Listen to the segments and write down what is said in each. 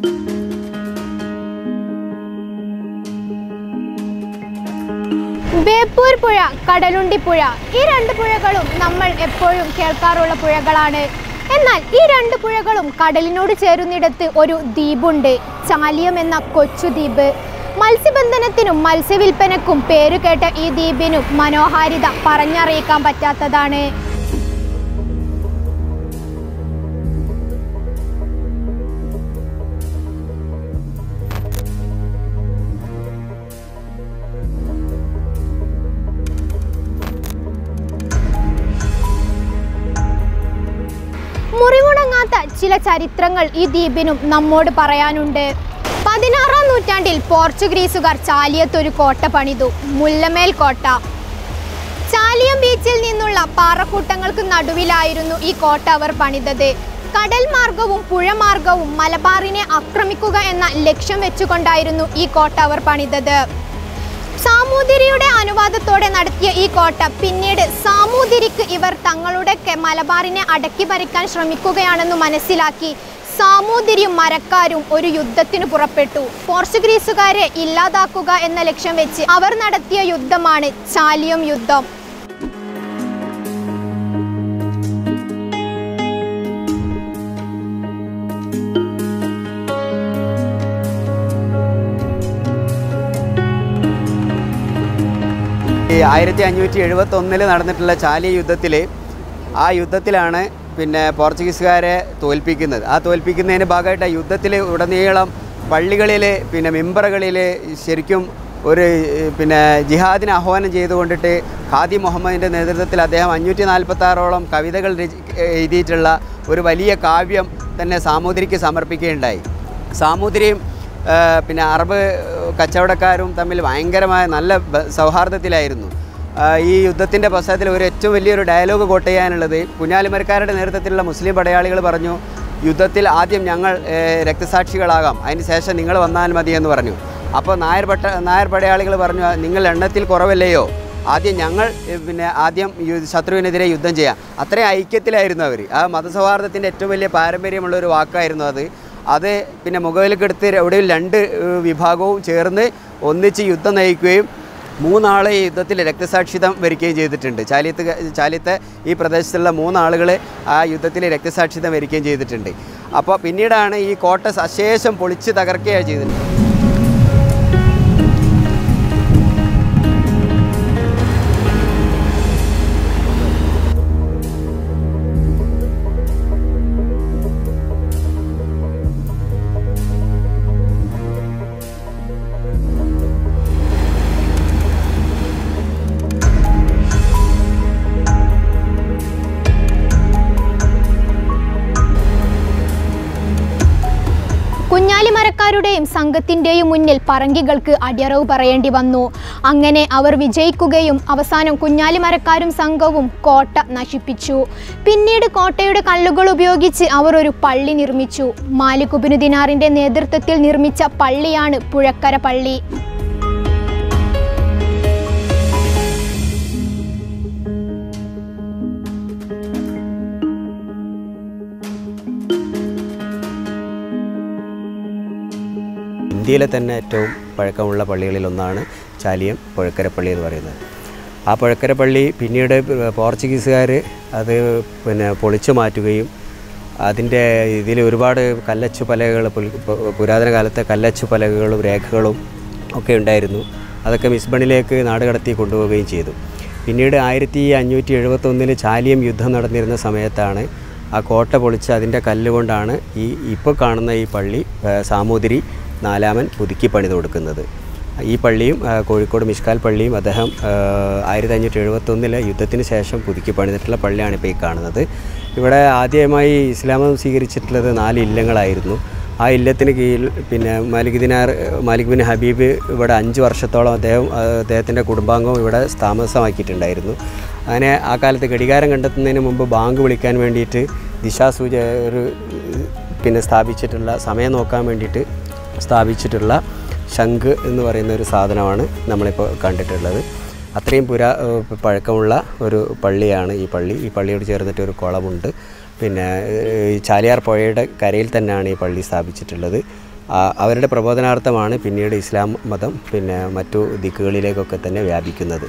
ബേപ്പൂർ പുഴ കടലുണ്ടി പുഴ ഈ രണ്ട് പുഴകളും നമ്മൾ എപ്പോഴും കേൾക്കാറുള്ള പുഴകളാണ് എന്നാൽ ഈ രണ്ട് പുഴകളും കടലിനോട് ചേരുന്നിടത്ത് ഒരു ദ്വീപുണ്ട് ചാലിയം എന്ന കൊച്ചു ദ്വീപ് മത്സ്യബന്ധനത്തിനും മത്സ്യവില്പനക്കും പേരുകേട്ട ഈ ദ്വീപിനും മനോഹാരിത പറഞ്ഞറിയിക്കാൻ പറ്റാത്തതാണ് മുറിവുണങ്ങാത്ത ചില ചരിത്രങ്ങൾ ഈ ദ്വീപിനും നമ്മോട് പറയാനുണ്ട് പതിനാറാം നൂറ്റാണ്ടിൽ പോർച്ചുഗീസുകാർ ചാലിയത്തൊരു കോട്ട പണിതു മുല്ലമേൽ കോട്ട ചാലിയം ബീച്ചിൽ നിന്നുള്ള പാറക്കൂട്ടങ്ങൾക്ക് നടുവിലായിരുന്നു ഈ കോട്ട അവർ പണിതത് കടൽ മാർഗവും പുഴ മാർഗവും മലബാറിനെ ആക്രമിക്കുക എന്ന ലക്ഷ്യം വെച്ചുകൊണ്ടായിരുന്നു ഈ കോട്ട അവർ പണിതത് സാമൂതിരിയുടെ അനുവാദത്തോടെ നടത്തിയ ഈ കോട്ട പിന്നീട് സാമൂതിരിക്ക് ഇവർ തങ്ങളുടെ കെ- മലബാറിനെ അടക്കി ഭരിക്കാൻ ശ്രമിക്കുകയാണെന്ന് മനസ്സിലാക്കി സാമൂതിരിയും മരക്കാരും ഒരു യുദ്ധത്തിന് പുറപ്പെട്ടു പോർച്ചുഗീസുകാരെ ഇല്ലാതാക്കുക എന്ന ലക്ഷ്യം വെച്ച് അവർ നടത്തിയ യുദ്ധമാണ് ചാലിയം യുദ്ധം ഈ ആയിരത്തി അഞ്ഞൂറ്റി എഴുപത്തി ഒന്നിൽ നടന്നിട്ടുള്ള ചാലിയ യുദ്ധത്തിൽ ആ യുദ്ധത്തിലാണ് പിന്നെ പോർച്ചുഗീസുകാരെ തോൽപ്പിക്കുന്നത് ആ തോൽപ്പിക്കുന്നതിന് ഭാഗമായിട്ട് ആ യുദ്ധത്തിൽ ഉടനീളം പള്ളികളിൽ പിന്നെ മെമ്പറുകളിൽ ശരിക്കും ഒരു ഏഹ്, പിന്നെ ജിഹാദിന് ആഹ്വാനം ചെയ്തുകൊണ്ടിട്ട് ഖാദി മുഹമ്മദിൻ്റെ നേതൃത്വത്തിൽ അദ്ദേഹം അഞ്ഞൂറ്റി നാൽപ്പത്താറോളം കവിതകൾ രചി എഴുതിയിട്ടുള്ള ഒരു വലിയ കാവ്യം തന്നെ സാമൂതിരിക്ക് സമർപ്പിക്കുകയുണ്ടായി സാമൂതിരിയും ആ, പിന്നെ അറബ് കച്ചവടക്കാരും തമ്മിൽ ഭയങ്കരമായ നല്ല ബ- സൗഹാർദ്ദത്തിലായിരുന്നു ആ, ഈ യുദ്ധത്തിൻ്റെ പശ്ചാത്തലത്തിൽ ഒരു ഏറ്റവും വലിയൊരു ഡയലോഗ് കോട്ട് ചെയ്യാനുള്ളത് കുഞ്ഞാലിമരക്കാരുടെ നേതൃത്വത്തിലുള്ള മുസ്ലിം പടയാളികൾ പറഞ്ഞു യുദ്ധത്തിൽ ആദ്യം ഞങ്ങൾ ഏ, രക്തസാക്ഷികളാകാം അതിന് ശേഷം നിങ്ങൾ വന്നാൽ മതി എന്ന് പറഞ്ഞു അപ്പോൾ നായർ പട്ട നായർ പടയാളികൾ പറഞ്ഞു നിങ്ങൾ എണ്ണത്തിൽ കുറവല്ലയോ ആദ്യം ഞങ്ങൾ ഏ, പിന്നെ ആദ്യം യു- ശത്രുവിനെതിരെ യുദ്ധം ചെയ്യാം അത്രയും ഐക്യത്തിലായിരുന്നു അവർ ആ മതസൗഹാർദ്ദത്തിൻ്റെ ഏറ്റവും വലിയ പാരമ്പര്യമുള്ള ഒരു വാക്കായിരുന്നു അത് അത് പിന്നെ മുഖവിലക്കെടുത്ത് എവിടെയും രണ്ട് ഏഹ്, വിഭാഗവും ചേർന്ന് ഒന്നിച്ച് യുദ്ധം നയിക്കുകയും മൂന്നാളെ ഈ യുദ്ധത്തിൽ രക്തസാക്ഷിതം വരിക്കുകയും ചെയ്തിട്ടുണ്ട് ചാലിയത്ത് ക- ചാലിയത്തെ ഈ പ്രദേശത്തുള്ള മൂന്നാളുകൾ ആ യുദ്ധത്തിൽ രക്തസാക്ഷിതം വരിക്കുകയും ചെയ്തിട്ടുണ്ട് അപ്പോൾ പിന്നീടാണ് ഈ കോട്ട സശേഷം പൊളിച്ച് തകർക്കുകയാണ് ചെയ്തിട്ടുണ്ട് കുഞ്ഞാലിമരക്കാരുടെയും സംഘത്തിന്റെയും മുന്നിൽ പറങ്കികൾക്ക് അടിയറവ് പറയേണ്ടി വന്നു അങ്ങനെ അവർ വിജയിക്കുകയും അവസാനം കുഞ്ഞാലിമരക്കാരും സംഘവും കോട്ട നശിപ്പിച്ചു പിന്നീട് കോട്ടയുടെ കല്ലുകൾ ഉപയോഗിച്ച് അവർ ഒരു പള്ളി നിർമ്മിച്ചു മാലിക്കുബിനു ദിനാറിന്റെ നേതൃത്വത്തിൽ നിർമ്മിച്ച പള്ളിയാണ് പുഴക്കര പള്ളി ഇന്ത്യയിലെ തന്നെ ഏറ്റവും പഴക്കമുള്ള പള്ളികളിൽ ഒന്നാണ് ചാലിയം പുഴക്കര പള്ളി എന്ന് പറയുന്നത് ആ പുഴക്കര പള്ളി പിന്നീട് പോർച്ചുഗീസുകാർ അത് പിന്നെ പൊളിച്ചു മാറ്റുകയും അതിൻ്റെ ഇതിൽ ഒരുപാട് കല്ലച്ചു പലകകൾ പുൽ- പു- പുരാതന കാലത്തെ കല്ലച്ചു പലകകളും രേഖകളും ഒക്കെ ഉണ്ടായിരുന്നു അതൊക്കെ മിസ്ബണിലേക്ക് നാടുകടത്തി കൊണ്ടുപോവുകയും ചെയ്തു പിന്നീട് ആയിരത്തി അഞ്ഞൂറ്റി എഴുപത്തൊന്നിൽ ചാലിയം യുദ്ധം നടന്നിരുന്ന സമയത്താണ് ആ കോട്ട പൊളിച്ച് അതിൻ്റെ കല്ലുകൊണ്ടാണ് ഈ ഇപ്പോൾ കാണുന്ന ഈ പള്ളി ആ, സാമൂതിരി നാലാമൻ പുതുക്കി പണിത് കൊടുക്കുന്നത് ഈ പള്ളിയും ആ, കോഴിക്കോട് മിഷ്കാൽ പള്ളിയും അദ്ദേഹം ആയിരത്തി അഞ്ഞൂറ്റി എഴുപത്തൊന്നിലെ യുദ്ധത്തിന് ശേഷം പുതുക്കി പണിതിട്ടുള്ള പള്ളിയാണ് ഇപ്പോൾ ഈ കാണുന്നത് ഇവിടെ ആദ്യമായി ഇസ്ലാമം സ്വീകരിച്ചിട്ടുള്ളത് നാല് ഇല്ലങ്ങളായിരുന്നു ആ ഇല്ലത്തിന് കീഴിൽ പിന്നെ Malik Dinar Malik bin Habib ഇവിടെ അഞ്ച് വർഷത്തോളം അദ്ദേഹം ആ, അദ്ദേഹത്തിൻ്റെ കുടുംബാംഗവും ഇവിടെ താമസമാക്കിയിട്ടുണ്ടായിരുന്നു അങ്ങനെ ആ കാലത്ത് ഘടികാരം കണ്ടെത്തുന്നതിന് മുമ്പ് ബാങ്ക് വിളിക്കാൻ വേണ്ടിയിട്ട് ദിശാസൂച ഒരു പിന്നെ സ്ഥാപിച്ചിട്ടുള്ള സമയം നോക്കാൻ വേണ്ടിയിട്ട് സ്ഥാപിച്ചിട്ടുള്ള ശംഖ് എന്ന് പറയുന്ന ഒരു സാധനമാണ് നമ്മളിപ്പോൾ കണ്ടിട്ടുള്ളത് അത്രയും പുരാ ഏഹ് പഴക്കമുള്ള ഒരു പള്ളിയാണ് ഈ പള്ളി ഈ പള്ളിയോട് ചേർന്നിട്ട് ഒരു കുളമുണ്ട് പിന്നെ ഏഹ് ഈ ചാലിയാർ പുഴയുടെ കരയിൽ തന്നെയാണ് ഈ പള്ളി സ്ഥാപിച്ചിട്ടുള്ളത് ആ, അവരുടെ പ്രബോധനാർത്ഥമാണ് പിന്നീട് ഇസ്ലാം മതം പിന്നെ മറ്റു ദിക്കുകളിലേക്കൊക്കെ തന്നെ വ്യാപിക്കുന്നത്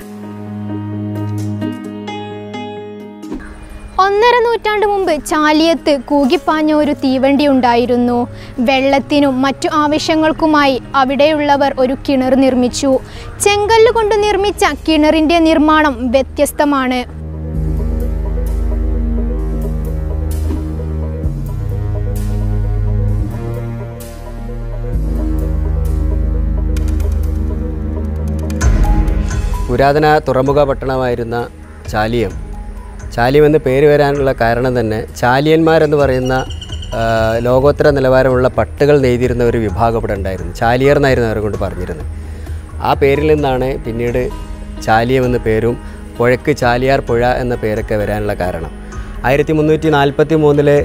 ഒന്നര നൂറ്റാണ്ട് മുമ്പ് ചാലിയത്ത് കൂകിപ്പാഞ്ഞ ഒരു തീവണ്ടി ഉണ്ടായിരുന്നു വെള്ളത്തിനും മറ്റു ആവശ്യങ്ങൾക്കുമായി അവിടെയുള്ളവർ ഒരു കിണർ നിർമ്മിച്ചു ചെങ്കല്ല് കൊണ്ട് നിർമ്മിച്ച കിണറിൻ്റെ നിർമ്മാണം വ്യത്യസ്തമാണ് പുരാതന തുറമുഖ പട്ടണമായിരുന്ന ചാലിയം ചാലിയം എന്ന് പേര് വരാനുള്ള കാരണം തന്നെ ചാലിയന്മാരെന്ന് പറയുന്ന ആ, ലോകോത്തര നിലവാരമുള്ള പട്ടുകൾ നെയ്തിരുന്ന ഒരു വിഭാഗം ഇവിടെ ഉണ്ടായിരുന്നു ചാലിയർ എന്നായിരുന്നു അവരെ കൊണ്ട് പറഞ്ഞിരുന്നത് ആ പേരിൽ നിന്നാണ് പിന്നീട് ചാലിയം എന്ന പേരും പുഴക്ക് ചാലിയാർ പുഴ എന്ന പേരൊക്കെ വരാനുള്ള കാരണം ആയിരത്തി മുന്നൂറ്റി നാൽപ്പത്തി മൂന്നിലെ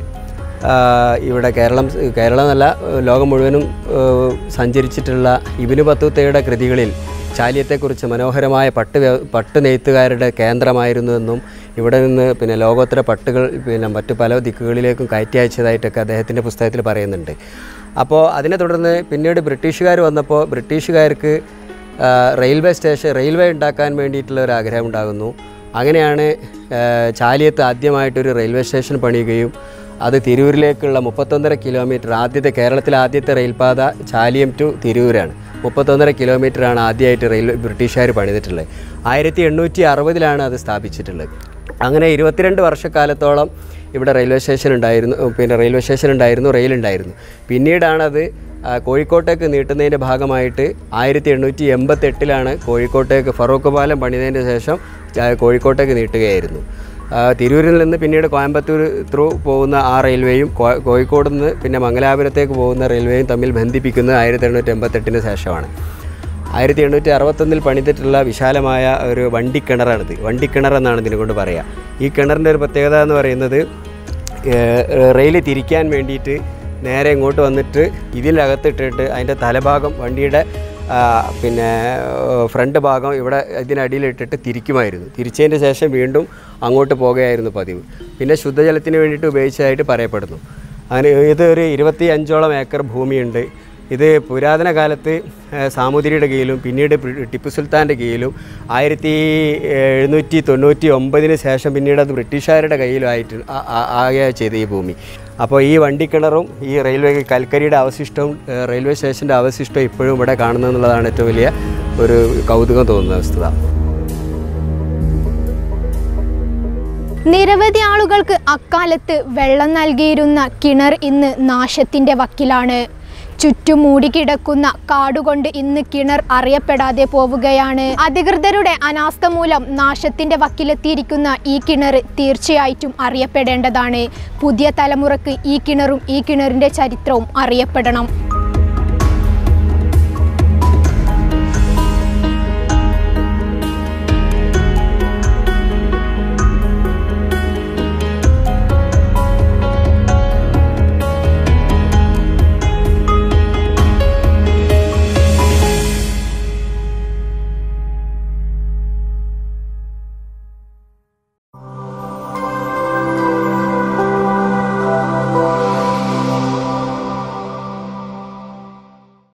ഇവിടെ കേരളം കേരളം എന്നല്ല ലോകം മുഴുവനും ആ, സഞ്ചരിച്ചിട്ടുള്ള ഇബിനു ബത്തൂത്തയുടെ കൃതികളിൽ ചാലിയത്തെക്കുറിച്ച് മനോഹരമായ പട്ട് വ്യ- പട്ട് നെയ്ത്തുകാരുടെ കേന്ദ്രമായിരുന്നുവെന്നും ഇവിടെ നിന്ന് പിന്നെ ലോകോത്തര പട്ടുകൾ പിന്നെ മറ്റു പല ദിക്കുകളിലേക്കും കയറ്റി അയച്ചതായിട്ടൊക്കെ അദ്ദേഹത്തിൻ്റെ പുസ്തകത്തിൽ പറയുന്നുണ്ട് അപ്പോൾ അതിനെ തുടർന്ന് പിന്നീട് ബ്രിട്ടീഷുകാർ വന്നപ്പോൾ ബ്രിട്ടീഷുകാർക്ക് ആ, റെയിൽവേ സ്റ്റേഷൻ റെയിൽവേ ഉണ്ടാക്കാൻ വേണ്ടിയിട്ടുള്ള ഒരു ആഗ്രഹം ഉണ്ടാകുന്നു അങ്ങനെയാണ് ആ, ചാലിയത്ത് ആദ്യമായിട്ടൊരു റെയിൽവേ സ്റ്റേഷൻ പണിയുകയും അത് തിരൂരിലേക്കുള്ള മുപ്പത്തൊന്നര കിലോമീറ്റർ ആദ്യത്തെ കേരളത്തിലെ ആദ്യത്തെ റെയിൽപാത ചാലിയം ടു തിരൂരാണ് മുപ്പത്തൊന്നര കിലോമീറ്ററാണ് ആദ്യമായിട്ട് റെയിൽവേ ബ്രിട്ടീഷുകാർ പണിതിട്ടുള്ളത് ആയിരത്തി എണ്ണൂറ്റി അറുപതിലാണ് അത് സ്ഥാപിച്ചിട്ടുള്ളത് അങ്ങനെ ഇരുപത്തിരണ്ട് വർഷക്കാലത്തോളം ഇവിടെ റെയിൽവേ സ്റ്റേഷൻ ഉണ്ടായിരുന്നു പിന്നെ റെയിൽവേ സ്റ്റേഷൻ ഉണ്ടായിരുന്നു റെയിൽ ഉണ്ടായിരുന്നു പിന്നീടാണത് ആ, കോഴിക്കോട്ടേക്ക് നീട്ടുന്നതിൻ്റെ ഭാഗമായിട്ട് ആയിരത്തി എണ്ണൂറ്റി എൺപത്തെട്ടിലാണ് കോഴിക്കോട്ടേക്ക് ഫറൂഖ് പാലം പണിതതിൻ്റെ ശേഷം ച- കോഴിക്കോട്ടേക്ക് നീട്ടുകയായിരുന്നു ആ, തിരൂരിൽ നിന്ന് പിന്നീട് കോയമ്പത്തൂർ ത്രൂ പോകുന്ന ആ റെയിൽവേയും കോ- കോഴിക്കോട് നിന്ന് പിന്നെ മംഗലാപുരത്തേക്ക് പോകുന്ന റെയിൽവേയും തമ്മിൽ ബന്ധിപ്പിക്കുന്നത് ആയിരത്തി എണ്ണൂറ്റി എൺപത്തെട്ടിന് ശേഷമാണ് ആയിരത്തി എണ്ണൂറ്റി അറുപത്തൊന്നിൽ പണിതിട്ടുള്ള വിശാലമായ ഒരു വണ്ടിക്കിണറാണിത് വണ്ടിക്കിണർ എന്നാണ് ഇതിനെ കൊണ്ട് പറയുക ഈ കിണറിൻ്റെ ഒരു പ്രത്യേകത എന്ന് പറയുന്നത് റെയിൽ തിരിക്കാൻ വേണ്ടിയിട്ട് നേരെ ഇങ്ങോട്ട് വന്നിട്ട് ഇതിനകത്തിട്ടിട്ട് അതിൻ്റെ തലഭാഗം വണ്ടിയുടെ ആ, പിന്നെ ഫ്രണ്ട് ഭാഗം ഇവിടെ ഇതിനടിയിലിട്ടിട്ട് തിരിക്കുമായിരുന്നു തിരിച്ചതിന് ശേഷം വീണ്ടും അങ്ങോട്ട് പോകുകയായിരുന്നു പതിവ് പിന്നെ ശുദ്ധജലത്തിന് വേണ്ടിയിട്ട് ഉപയോഗിച്ചതായിട്ട് പറയപ്പെടുന്നു അങ്ങനെ ഇത് ഒരു ഇരുപത്തി അഞ്ചോളം ഏക്കർ ഭൂമിയുണ്ട് ഇത് പുരാതന കാലത്ത് ഏഹ്, സാമൂതിരിയുടെ കീഴിലും പിന്നീട് പി- ടിപ്പു സുൽത്താൻ്റെ കീഴിലും ആയിരത്തി എഴുന്നൂറ്റി തൊണ്ണൂറ്റി ഒമ്പതിന് ശേഷം പിന്നീട് അത് ബ്രിട്ടീഷുകാരുടെ കയ്യിലായിട്ട് ആ- ആ- ആകുകയാണ് ചെയ്ത ഈ ഭൂമി അപ്പോൾ ഈ വണ്ടിക്കിണറും ഈ റെയിൽവേ കൽക്കരിയുടെ അവശിഷ്ടവും ഏഹ്, റെയിൽവേ സ്റ്റേഷൻ്റെ അവശിഷ്ടവും ഇപ്പോഴും ഇവിടെ കാണുന്നു എന്നുള്ളതാണ് ഏറ്റവും വലിയ ഒരു കൗതുകം തോന്നുന്ന വസ്തുത നിരവധി ആളുകൾക്ക് അക്കാലത്ത് വെള്ളം നൽകിയിരുന്ന കിണർ ഇന്ന് നാശത്തിന്റെ വക്കിലാണ് ചുറ്റും മൂടിക്കിടക്കുന്ന കാടുകൊണ്ട് ഇന്ന് കിണർ അറിയപ്പെടാതെ പോവുകയാണ് അധികൃതരുടെ അനാസ്ഥ മൂലം നാശത്തിന്റെ വക്കിലെത്തിയിരിക്കുന്ന ഈ കിണർ തീർച്ചയായിട്ടും അറിയപ്പെടേണ്ടതാണ് പുതിയ തലമുറക്ക് ഈ കിണറും ഈ കിണറിന്റെ ചരിത്രവും അറിയപ്പെടണം